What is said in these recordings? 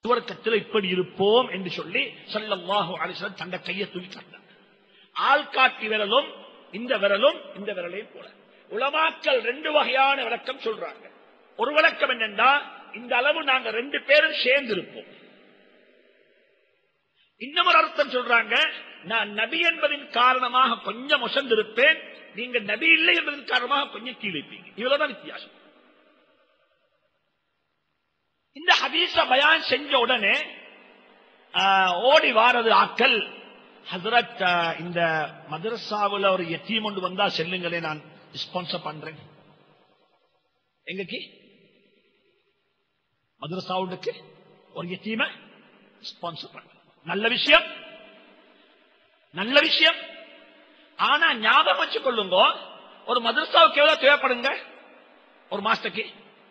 சுவர்க்கத்தில் இப்படி இருப்போம் என்று சொல்லி ஸல்லல்லாஹு அலைஹி வஸல்லம் தந்த கையை தூக்கி காட்டினார் ஆள்காட்டி விரலும் இந்த விரலும் இந்த விரலையும் போல உலமாக்கள் ரெண்டு வகையான விளக்கம் சொல்றாங்க ஒரு விளக்கம் என்னன்னா இந்த அளவு நாங்க ரெண்டு பேரும் சேர்ந்து இருப்போம் இன்னமொரு அர்த்தம் சொல்றாங்க நான் நபி என்பதின் காரணமாக கொஞ்சம் ஒசந்திருப்பேன் நீங்க நபி இல்லை என்பதன் காரணமாக கொஞ்சம் கீழிப்பீங்க இவ்வளவுதான் வித்தியாசம் இந்த ஹதீஸ பயான் செஞ்ச உடனே ஆஹ், ஓடி வாரது ஆக்கள் ஹசரத் ஆஹ், இந்த மதரசாவுல ஒரு எத்தீம் ஒன்று வந்தா செல்லுங்களே நான் ஸ்பான்சர் பண்றேன் எங்கக்கு மதரசாவுக்கு ஒரு எத்தீம ஸ்பான்சர் பண்றேன் நல்ல விஷயம் நல்ல விஷயம் ஆனா ஞாபகம் வச்சுக் கொள்ளுங்க ஒரு மதரசாவுக்கு எவ்வளவு தேவைப்படுங்க ஒரு மாசத்துக்கு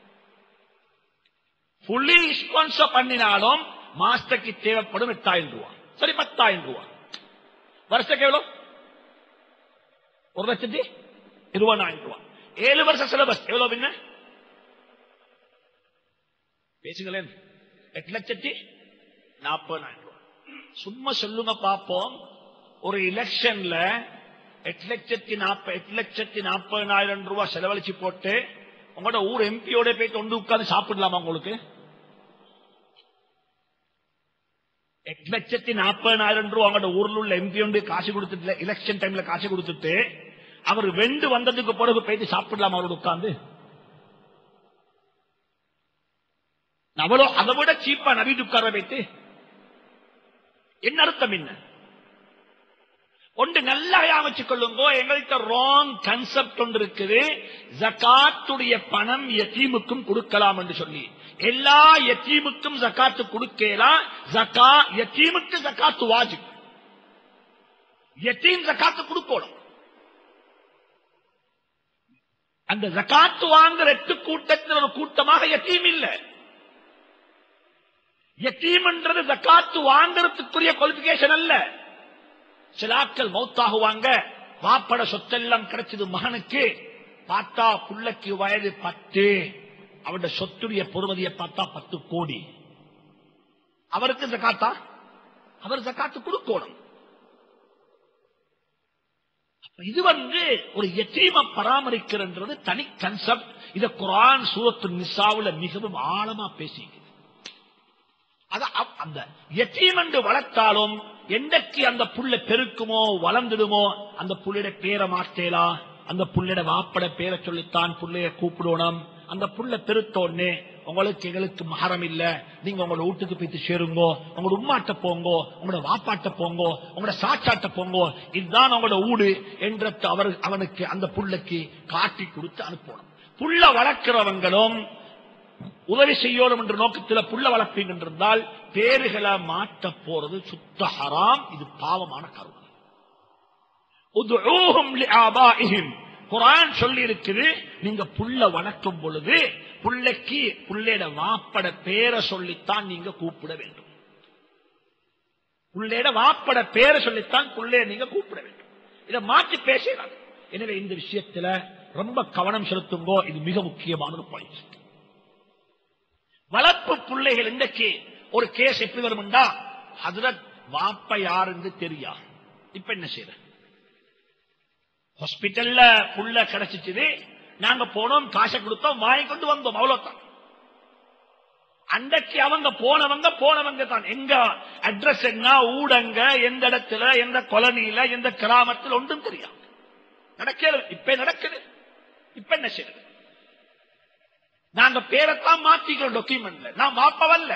புள்ளி ஸ்பான்சர் பண்ணினாலும் மாஸ்டருக்கு தேவைப்படும் எட்டாயிரம் ரூபாய் சரி பத்தாயிரம் ரூபாய் வருஷத்துக்கு எவ்வளவு ஒரு லட்சத்தி இருபதாயிரம் ரூபாய் ஏழு வருஷ சிலபஸ் எவ்வளவு பின்ன பேசுங்களேன் எட்டு லட்சத்தி நாற்பதாயிரம் ரூபாய் சும்மா சொல்லுங்க பாப்போம் ஒரு எலெக்ஷன்ல எட்டு லட்சத்தி நாற்பது எட்டு லட்சத்தி நாற்பதாயிரம் ரூபாய் செலவழிச்சு போட்டு உங்களோட ஊர் எம்பியோட போயிட்டு ஒன்று உட்கார்ந்து சாப்பிடலாமா உங்களுக்கு எட்டு லட்சத்தி நாற்பதாயிரம் ரூபாய் உங்களோட ஊர்ல உள்ள எம்பி ஒன்று காசு கொடுத்துட்டு எலெக்ஷன் டைம்ல காசு கொடுத்துட்டு அவர் வெண்டு வந்ததுக்கு பிறகு போயிட்டு சாப்பிடலாமா அவரோட உட்கார்ந்து அவ்வளோ அதை விட சீப்பா நவீன் உட்கார வைத்து என்ன அர்த்தம் என்ன ஒன்று நல்லா வச்சுக் கொள்ளுங்க எங்கள்கிட்ட ராங் கன்செப்ட் ஒன்று இருக்குது ஜகாத்துடைய பணம் யத்தீமுக்கும் கொடுக்கலாம் என்று சொல்லி எல்லா யத்தீமுக்கும் ஜகாத்து கொடுக்கலாம் ஜகா யத்தீமுக்கு ஜகாத்து வாஜிப் யத்தீம் ஜகாத்து கொடுக்கணும் அந்த ஜகாத்து வாங்குற எட்டு கூட்டத்தில் ஒரு கூட்டமாக யத்தீம் இல்லை யத்தீம்ன்றது ஜக்காத்து வாங்குறதுக்குரிய குவாலிபிகேஷன் அல்ல சிலாக்கள் மௌத்தாகுவாங்க வாப்பட சொத்தெல்லாம் கிடைச்சது மகனுக்கு பார்த்தா புள்ளைக்கு வயது பத்து அவருடைய சொத்துடைய பொறுமதியை பார்த்தா பத்து கோடி அவருக்கு ஜக்காத்தா அவர் ஜக்காத்து கொடுக்கணும் அப்ப இது வந்து ஒரு எத்தீம பராமரிக்கிறன்றது தனி கன்செப்ட் இத குரான் சூரத்து நிசாவுல மிகவும் ஆழமா பேசிக்குது அத அப்- அந்த எத்தீம் என்று வளர்த்தாலும் என்றைக்கு அந்த புள்ள பெருக்குமோ வளர்ந்துடுமோ அந்த புள்ளையோட பேரை மாற்றேலா அந்த புள்ளையோட வாப்பட பேரை சொல்லித்தான் புள்ளைய கூப்பிடணும் அந்த புள்ள பெருத்தோடனே உங்களுக்கு எங்களுக்கு மகரம் இல்ல நீங்க உங்களோட வீட்டுக்கு போயிட்டு சேருங்கோ உங்களோட உம்மாட்ட போங்கோ உங்களோட வாப்பாட்ட போங்கோ உங்களோட சாச்சாட்ட போங்கோ இதுதான் உங்களோட ஊடு என்ற அவர் அவனுக்கு அந்த புள்ளைக்கு காட்டி கொடுத்து அனுப்பணும் புள்ள வளர்க்கிறவங்களும் உதவி செய்யணும் என்ற நோக்கத்தில் புள்ள வளர்ப்பீங்க என்றால் பேறுகளை மாற்ற போறது சுத்த ஹராம் இது பாவமான கருணை உதுஊஹும் லிஆபாஇஹிம். குர்ஆன் சொல்லி இருக்குது நீங்க புள்ள வணக்கும் பொழுது புள்ளைக்கு புள்ளையோட வாப்பட பேரை சொல்லித்தான் நீங்க கூப்பிட வேண்டும் புள்ளையோட வாப்பட பேரை சொல்லித்தான் புள்ளைய நீங்க கூப்பிட வேண்டும் இதை மாற்றி பேசலாம் எனவே இந்த விஷயத்துல ரொம்ப கவனம் செலுத்துங்கோ இது மிக முக்கியமான ஒரு பாயிண்ட் வளர்ப்பு பிள்ளைகள் இன்றைக்கு ஒரு கேஸ் எப்படி வரும்டா ஹதரத் வாப்ப யாருன்னு தெரியா இப்ப என்ன செய்யற ஹாஸ்பிட்டல்ல புள்ள கிடைச்சிச்சு நாங்க போனோம் காசை கொடுத்தோம் வாங்கி கொண்டு வந்தோம் அவ்வளவுதான் அன்றைக்கு அவங்க போனவங்க போனவங்க தான் எங்க அட்ரஸ் என்ன ஊடங்க எந்த இடத்துல எந்த கொலனியில எந்த கிராமத்தில் ஒன்றும் தெரியாது நடக்கிறது இப்ப நடக்குது இப்ப என்ன செய்யறது நாங்க பேரைத்தான் மாத்திக்கிறோம் டாக்குமெண்ட்ல நான் வாப்பவல்ல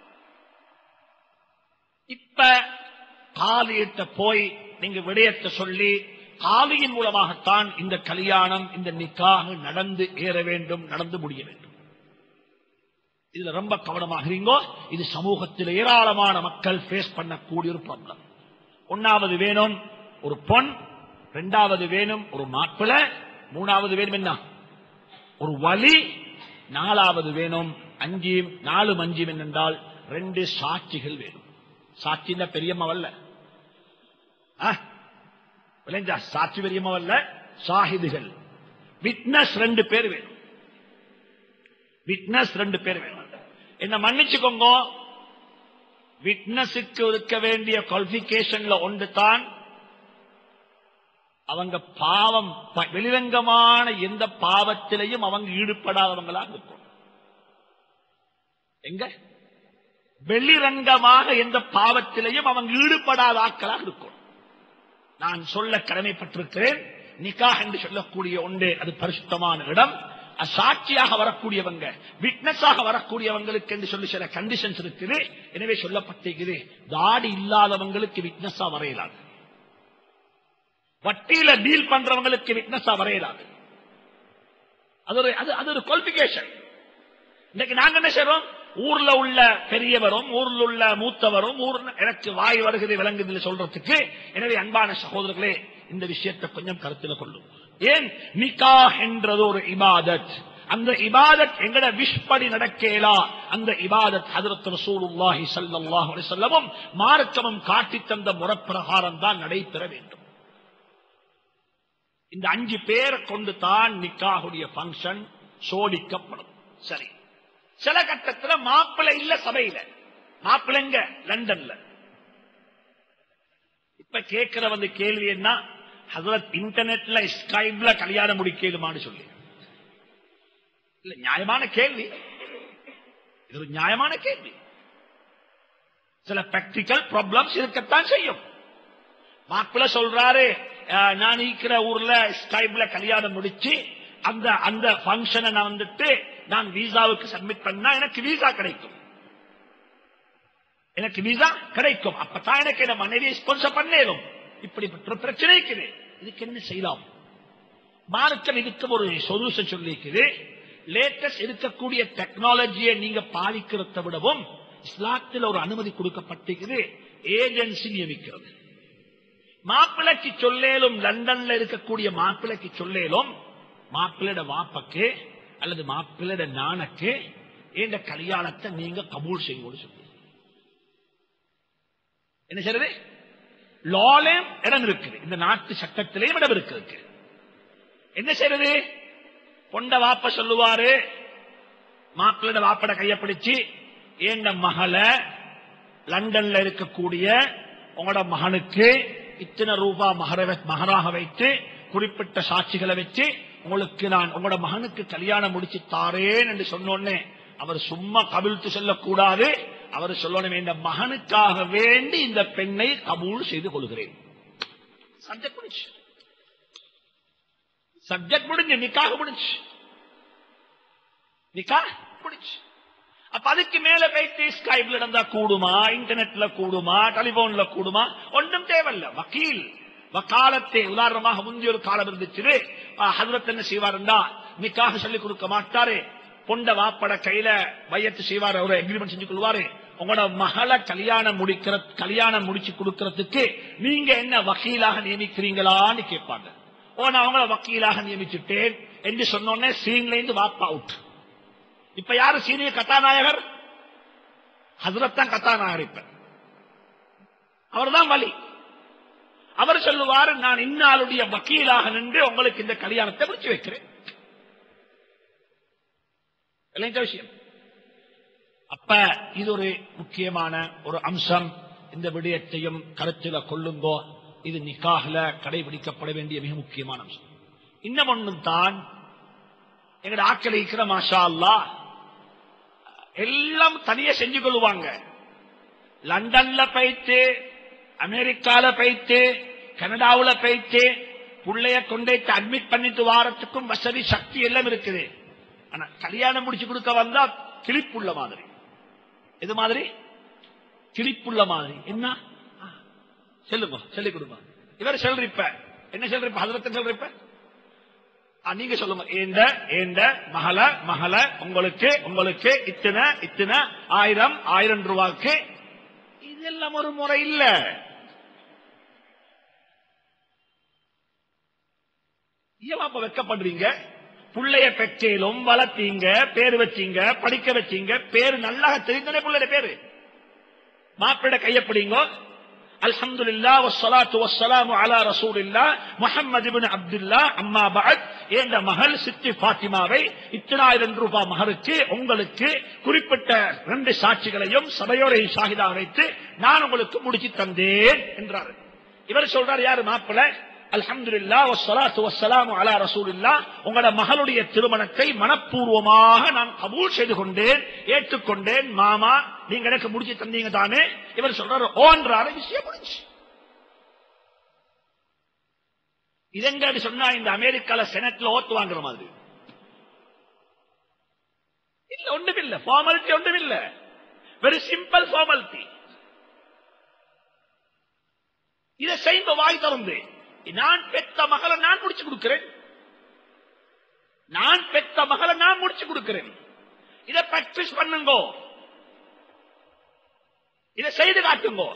இப்ப காலியிட்ட போய் நீங்க விடயத்தை சொல்லி காலியின் மூலமாகத்தான் இந்த கல்யாணம் இந்த நிக்காக நடந்து ஏற வேண்டும் நடந்து முடிய வேண்டும் இதுல ரொம்ப கவனமாக இருங்கோ இது சமூகத்தில் ஏராளமான மக்கள் ஃபேஸ் பண்ணக்கூடிய ஒரு ப்ராப்ளம் ஒன்னாவது வேணும் ஒரு பொன் இரண்டாவது வேணும் ஒரு மாப்பிள்ளை மூணாவது வேணும் என்ன ஒரு வலி நாலாவது வேணும் அஞ்சியும் நாலு அஞ்சியும் என்னென்றால் ரெண்டு சாட்சிகள் வேணும் சாட்சின்னா பெரியம்மாவல்ல ஆ? விளைஞ்சா சாட்சி பெரியம்மாவல்ல சாஹிதுகள் விட்னஸ் ரெண்டு பேர் வேணும் விட்னஸ் ரெண்டு பேர் வேணும் என்ன மன்னிச்சுக்கோங்க விட்னஸுக்கு இருக்க வேண்டிய குவாலிபிகேஷன்ல ஒன்று தான் அவங்க பாவம் ப- வெளிரங்கமான எந்த பாவத்திலையும் அவங்க ஈடுபடாதவங்களா இருக்கும் எங்க வெளிரங்கமாக எந்த பாவத்திலையும் அவங்க ஈடுபடாத ஆட்களாக இருக்கும் நான் சொல்ல கடமைப்பட்டிருக்கிறேன் நிக்காஹ் என்று சொல்லக்கூடிய ஒன்று அது பரிசுத்தமான இடம் அது சாட்சியாக வரக்கூடியவங்க விட்னஸாக வரக்கூடியவங்களுக்கு என்று சொல்லி சில கண்டிஷன்ஸ் இருக்குது எனவே சொல்லப்பட்டிருக்குது தாடி இல்லாதவங்களுக்கு விட்னஸா வரையலாது வட்டியில டீல் பண்றவங்களுக்கு விட்னஸா வரையலாது அது ஒரு அது அது ஒரு குவாலிபிகேஷன் இன்னைக்கு நாங்க என்ன செய்றோம் ஊர்ல உள்ள பெரியவரும் ஊர்ல உள்ள மூத்தவரும் ஊர் எனக்கு வாய் வருகிறது விளங்குதில் சொல்றதுக்கு எனவே அன்பான சகோதரர்களே இந்த விஷயத்தை கொஞ்சம் கருத்தில் கொள்ளும் ஏன் நிக்கா என்றது ஒரு இபாதத் அந்த இபாதத் எங்கட விஷ்படி நடக்கேலா அந்த இபாதத் ஹதரத் ரசூலுல்லாஹி ஸல்லல்லாஹு அலைஹி வஸல்லமும் மார்க்கமும் காட்டி தந்த முறப்பிரகாரம் தான் நடைபெற வேண்டும் இந்த அஞ்சு பேரை கொண்டு தான் நிக்காஹுடைய ஃபங்க்ஷன் சோடிக்கப்படும் சரி சில கட்டத்துல மாப்பிள்ளை இல்ல சபையில மாப்பிள்ளைங்க லண்டன்ல இப்ப கேட்கிற வந்து கேள்வி என்ன ஹசரத் இன்டர்நெட்ல ஸ்கைப்ல கல்யாணம் முடிக்கலுமான்னு சொல்லி இல்ல நியாயமான கேள்வி இது ஒரு நியாயமான கேள்வி சில பிராக்டிக்கல் ப்ராப்ளம்ஸ் இருக்கத்தான் செய்யும் மாப்பிள்ள சொல்றாரு அஹ், நான் இருக்கிற ஊர்ல ஸ்கைப்ல கல்யாணம் முடிச்சு அந்த அந்த பங்கனை நான் வந்துட்டு நான் விசாவுக்கு சப்மிட் பண்ணா எனக்கு விசா கிடைக்கும் எனக்கு விசா கிடைக்கும் அப்பதான் எனக்கு என் மனைவியை ஸ்பான்சர் பண்ணேலும் இப்படிப்பட்ட ஒரு பிரச்சனை இருக்குது இதுக்கு என்ன செய்யலாம் மார்க்கம் இதுக்கு ஒரு சொல்யூஷன் சொல்லியிருக்குது லேட்டஸ்ட் இருக்கக்கூடிய டெக்னாலஜியை நீங்க பாதிக்கிறத விடவும் இஸ்லாத்தில் ஒரு அனுமதி கொடுக்கப்பட்டிருக்குது ஏஜென்சி நியமிக்கிறது மாப்பிளைக்கு சொல்லேலும் லண்டன்ல இருக்கக்கூடிய மாப்பிளைக்கு சொல்லேலும் மாப்பிள்ளையோட வாப்பக்கு அல்லது மாப்பிள்ளையோட நானக்கு இந்த கல்யாணத்தை நீங்க கபூல் செய்வோடு சொல்லி என்ன செய்யறது லாலேம் இடம் இருக்குது இந்த நாட்டு சட்டத்திலேயும் இடம் இருக்கு என்ன செய்யறது பொண்ட வாப்ப சொல்லுவாரு மாப்பிள்ளோட வாப்பட கைய பிடிச்சு ஏண்ட மகளை லண்டன்ல இருக்கக்கூடிய உங்களோட மகனுக்கு இத்தனை ரூபா மகர மகராக வைத்து குறிப்பிட்ட சாட்சிகளை வச்சு உங்களுக்கு நான் உங்களோட மகனுக்கு கல்யாணம் முடிச்சு தாரேன் என்று சொன்னோன்னே அவர் சும்மா கவிழ்த்து சொல்லக்கூடாது அவர் சொல்லணும் இந்த மகனுக்காக வேண்டி இந்த பெண்ணை கபூல் செய்து கொள்கிறேன் சப்ஜெக்ட் முடிச்சு சப்ஜெக்ட் முடிஞ்சு நிக்காக முடிஞ்சு நிக்கா முடிஞ்சு அப்ப அதுக்கு மேல போயிட்டு ஸ்கைப்ல நடந்தா கூடுமா இன்டர்நெட்ல கூடுமா டெலிபோன்ல கூடுமா ஒன்றும் தேவையில்ல வக்கீல் வக்காலத்தை உதாரணமாக முந்தைய ஒரு காலம் இருந்துச்சு ஹதரத் என்ன செய்வாருண்டா நிக்காக சொல்லிக் கொடுக்க மாட்டாரு பொண்ட வாப்பட கையில வையத்து செய்வாரு ஒரு அக்ரிமெண்ட் செஞ்சு கொள்வாரு உங்களோட மகளை கல்யாணம் முடிக்கிற கல்யாணம் முடிச்சு கொடுக்கறதுக்கு நீங்க என்ன வக்கீலாக நியமிக்கிறீங்களான்னு கேட்பாங்க ஓ நான் அவங்கள வக்கீலாக நியமிச்சுட்டேன் என்று சொன்னோன்னே சீன்ல இருந்து வாப்பா அவுட் இப்ப யாரு சீனியர் கதாநாயகர் ஹசரத் தான் கதாநாயகர் இப்ப அவர்தான் வலி அவர் சொல்லுவார் நான் இன்னாளுடைய வக்கீலாக நின்று உங்களுக்கு இந்த கல்யாணத்தை முடிச்சு வைக்கிறேன் இல்லைங்க விஷயம் அப்ப இது ஒரு முக்கியமான ஒரு அம்சம் இந்த விடயத்தையும் கருத்துல கொள்ளுங்கோ இது நிக்காகல கடைபிடிக்கப்பட வேண்டிய மிக முக்கியமான அம்சம் இன்னும் ஒன்றும் தான் எங்கட ஆக்கள் இருக்கிற மாஷா அல்லாஹ் எல்லாம் தனியா செஞ்சு கொள்வாங்க லண்டன்ல போயிட்டு அமெரிக்கால போயிட்டு கனடாவுல போயிட்டு புள்ளைய கொண்டேட்டு அட்மிட் பண்ணிட்டு வாரத்துக்கும் வசதி சக்தி எல்லாம் இருக்குது ஆனா கல்யாணம் முடிச்சு கொடுக்க வந்தா கிளிப்புள்ள மாதிரி எது மாதிரி கிளிப்புள்ள மாதிரி என்ன ஆ, சொல்லுங்க சொல்லிக் கொடுங்க இவர் சொல்றிப்ப என்ன சொல்றிப்ப ஹசரத்தை சொல்றிப்ப ஆ, நீங்க சொல்லுங்க ஏண்ட ஏண்ட மகள மகள உங்களுக்கு உங்களுக்கு இத்தனை இத்தனை ஆயிரம் ஆயிரம் ரூபாய்க்கு இதெல்லாம் ஒரு முறை இல்ல ஏன் அப்ப வெக்கப்படுறீங்க புள்ளைய பெற்றேலும் வளர்த்தீங்க பேர் வச்சீங்க படிக்க வச்சீங்க பேரு நல்லா தெரிந்தனே புள்ளைய பேரு மாப்பிட கையப்பிடிங்க அல்ஹம்துலில்லா வஸ்ஸலாத்து வஸ்ஸலாமு அலா ரசூலில்லா முஹம்மது இப்னு அப்துல்லா அம்மா பஅத் என்ற மகள் சித்தி ஃபாத்திமாவை இத்தனாயிரம் ரூபாய் மகருக்கு உங்களுக்கு குறிப்பிட்ட ரெண்டு சாட்சிகளையும் சபையோரை ஷாஹிதா வைத்து நான் உங்களுக்கு முடிச்சு தந்தேன் என்றார் இவர் சொல்றார் யாரு மாப்பிள்ள அல்ஹம்துலில்லா வஸ்ஸலாத்து வஸ்ஸலாமு அலா ரசூலில்லா உங்களோட மகளுடைய திருமணத்தை மனப்பூர்வமாக நான் கபூல் செய்து கொண்டேன் ஏற்றுக்கொண்டேன் மாமா நீங்க எனக்கு முடிச்சு தந்தீங்க தானே இவர் சொல்றாரு ஓன்றாரு விஷயம் முடிஞ்சு இதெங்க சொன்னா இந்த அமெரிக்கால செனட்ல ஓட்டு வாங்குற மாதிரி இல்ல ஒன்றும் இல்ல ஃபார்மாலிட்டி ஒன்றும் இல்ல வெரி சிம்பிள் ஃபார்மாலிட்டி இதை செய்த வாய் திறந்து நான் பெத்த மகளை நான் முடிச்சு கொடுக்கிறேன் நான் பெத்த மகளை நான் முடிச்சு கொடுக்கிறேன் இதை பிராக்டிஸ் பண்ணுங்கோ இதை செய்து காட்டுங்கோ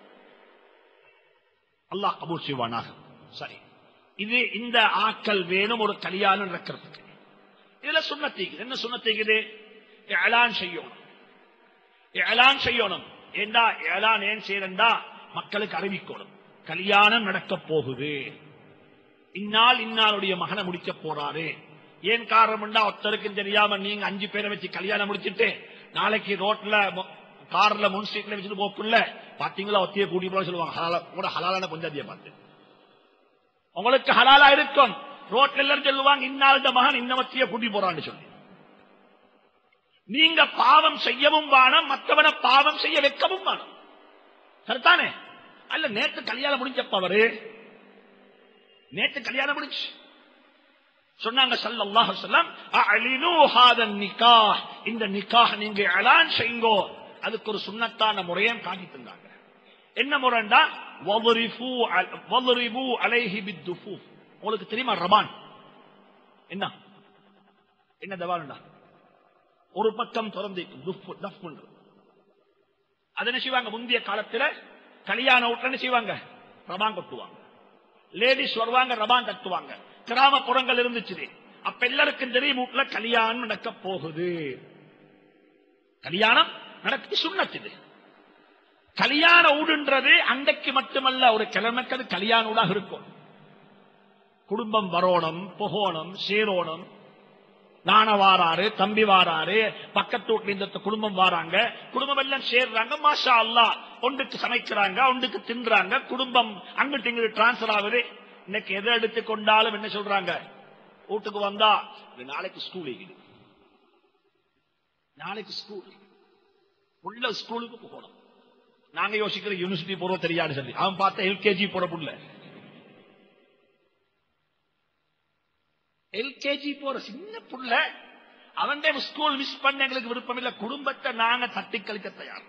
அல்லாஹ் கபூர் செய்வானாக சரி இது இந்த ஆக்கள் வேணும் ஒரு கல்யாணம் நடக்கிறதுக்கு இதுல சுண்ணத்தீக்குது என்ன சுண்ணத்தீக்குது ஏலான் செய்யணும் ஏலான் செய்யணும் ஏண்டா ஏலான் ஏன் செய்யறா மக்களுக்கு அறிவிக்கணும் கல்யாணம் நடக்க போகுது இந்நாள் இன்னாருடைய மகனை முடிக்க போறாரு ஏன் காரணம்டா ஒருத்தருக்கும் தெரியாம நீங்க அஞ்சு பேரை வச்சு கல்யாணம் முடிச்சிட்டு நாளைக்கு ரோட்ல மொ- கார்ல முன் சீட்ல வச்சுட்டு போக்குள்ள பாத்தீங்களா ஒத்திய கூட்டி போல சொல்லுவாங்க ஹலாலா- கூட ஹலாலான பஞ்சாதிய பார்த்து உங்களுக்கு ஹலாலா இருக்கும் ரோட்ல எல்லாரும் சொல்லுவாங்க இன்னாருடைய மகன் இந்த ஒத்திய கூட்டி போறான்னு சொல்லி நீங்க பாவம் செய்யவும் வானம் மற்றவனை பாவம் செய்ய வைக்கவும் வானம் சரிதானே அல்ல நேற்று கல்யாணம் முடிஞ்சப்ப அவரு நேற்று கல்யாணம் முடிஞ்சு சொன்னாங்க ஸல்லல்லாஹு அலைஹி வஸல்லம் அலினு ஹாதன் நிக்காஹ் இந்த நிக்காஹ் நீங்க எலான் செய்யுங்கோ அதுக்கு ஒரு சுன்னத்தான முறையும் காட்டி தந்தாங்க என்ன முறைண்டா வضربு வضربு அலைஹி பித்துஃபூஃப் உங்களுக்கு தெரியுமா ரபான் என்ன என்ன தவாலுண்டா ஒரு பக்கம் திறந்து துஃப் தஃப் பண்றது அது என்ன செய்வாங்க முந்தைய காலத்துல கல்யாண வீட்டுல என்ன செய்வாங்க ரபான் கொட்டுவாங்க லேடிஸ் வருவாங்க ரபான் கட்டுவாங்க கிராமப்புறங்கள் இருந்துச்சு அப்ப எல்லாருக்கும் தெரியும் வீட்டுல கல்யாணம் நடக்க போகுது கல்யாணம் நடக்க சுண்ணத்து இது கல்யாண ஊடுன்றது அன்றைக்கு மட்டுமல்ல ஒரு கிழமைக்கு அது கல்யாண ஊடாக இருக்கும் குடும்பம் வரணும் புகோணம் சேரோணம் நான வாராரு தம்பி வாராரு பக்கத்து வீட்டுல இந்த குடும்பம் வாராங்க குடும்பம் எல்லாம் சேர்றாங்க மாஷா அல்லா ஒன்றுக்கு சமைக்கிறாங்க ஒன்றுக்கு தின்றாங்க குடும்பம் அங்கிட்டு இங்கிட்டு டிரான்ஸ்பர் ஆகுது இன்னைக்கு எதை எடுத்து கொண்டாலும் என்ன சொல்றாங்க வீட்டுக்கு வந்தா இது நாளைக்கு ஸ்கூல் இருக்குது நாளைக்கு ஸ்கூல் உள்ள ஸ்கூலுக்கு போகணும் நாங்க யோசிக்கிற யூனிவர்சிட்டி போறோம் தெரியாது சொல்லி அவன் பார்த்தா எல்கேஜி போற புள்ள எல்கேஜி போற சின்ன புள்ள அவன் ஸ்கூல் மிஸ் பண்ண எங்களுக்கு விருப்பம் இல்ல குடும்பத்தை நாங்க தட்டி கழிக்க தயார்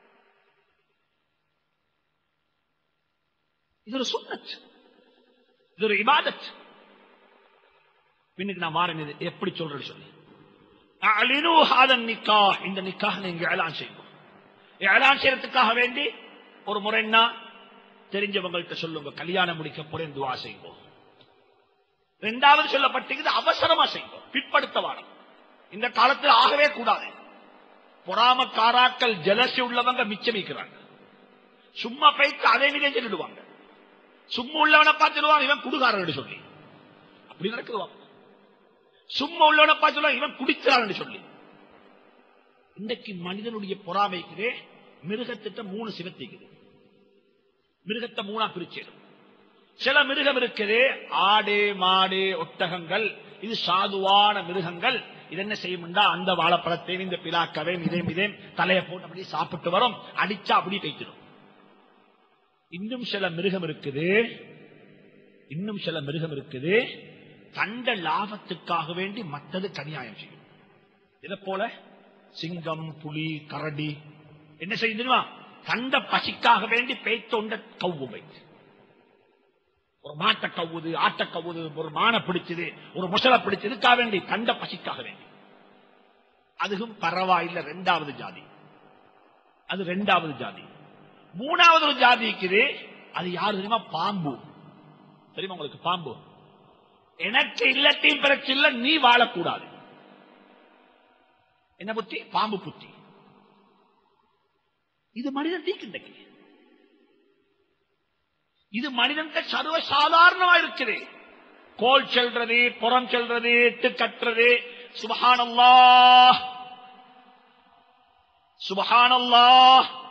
இது ஒரு சுண்ணத் இது ஒரு இபாதத் பின்னுக்கு நான் மாறேன் இது எப்படி சொல்றது சொல்லி அலினு ஹாதன் நிக்கா இந்த நிக்காக நீங்க ஏலான் செய்வோம் ஏலான் செய்யறதுக்காக வேண்டி ஒரு முறைன்னா தெரிஞ்சவங்கள்ட்ட சொல்லுங்க கல்யாணம் முடிக்க போறேன் துவா செய்வோம் இரண்டாவது சொல்லப்பட்டிருக்கிறது அவசரமா செய்வோம் பிற்படுத்த வாரம் இந்த காலத்தில் ஆகவே கூடாது பொறாமக்காராக்கள் ஜலசி உள்ளவங்க மிச்சம் வைக்கிறாங்க சும்மா பைக்கு அதே மீதே சொல்லிடுவாங்க சும்மா உள்ளவனை பார்த்துடுவாங்க இவன் குடுகாரன் சொல்லி அப்படி நடக்குதுவாங்க சும்மா உள்ளவனை பார்த்து சொல்லுவாங்க இவன் குடிக்கிறான் சொல்லி இன்றைக்கு மனிதனுடைய பொறாமைக்குதே மிருகத்திட்ட மூணு சிவத்திக்குது மிருகத்தை மூணா பிரிச்சிடும் சில மிருகம் இருக்குது ஆடு மாடு ஒட்டகங்கள் இது சாதுவான மிருகங்கள் இது என்ன செய்யும்டா அந்த வாழைப்பழத்தையும் இந்த பிலாக்கவையும் இதையும் இதையும் தலையை போட்டு அப்படியே சாப்பிட்டு வரும் அடிச்சா அப்படியே கைத்திடும் இன்னும் சில மிருகம் இருக்குது இன்னும் சில மிருகம் இருக்குது கண்ட லாபத்துக்காக வேண்டி மற்றது கனியாயம் செய்யும் இதை போல சிங்கம் புலி கரடி என்ன செய்யும் தெரியுமா கண்ட பசிக்காக வேண்டி பேய்த்தொண்ட கவ்வு வைத்து ஒரு மாட்டை கவ்வுது ஆட்டை கவ்வுது ஒரு மானை பிடிச்சது ஒரு முசலை பிடிச்சதுக்காக வேண்டி கண்ட பசிக்காக வேண்டி அதுவும் பரவாயில்ல ரெண்டாவது ஜாதி அது ரெண்டாவது ஜாதி மூணாவது ஒரு ஜாதி இருக்குது அது யாரு தெரியுமா பாம்பு தெரியுமா உங்களுக்கு பாம்பு எனக்கு இல்லத்தையும் பிரச்சனை நீ வாழக்கூடாது என்ன புத்தி பாம்பு புத்தி இது மனிதன் தீக்கின்றக்கு இது மனிதனுக்கு சர்வ சாதாரணமா இருக்குது கோல் செல்றது புறம் செல்றது எட்டு கட்டுறது சுபஹானல்லாஹ் சுபஹானல்லாஹ்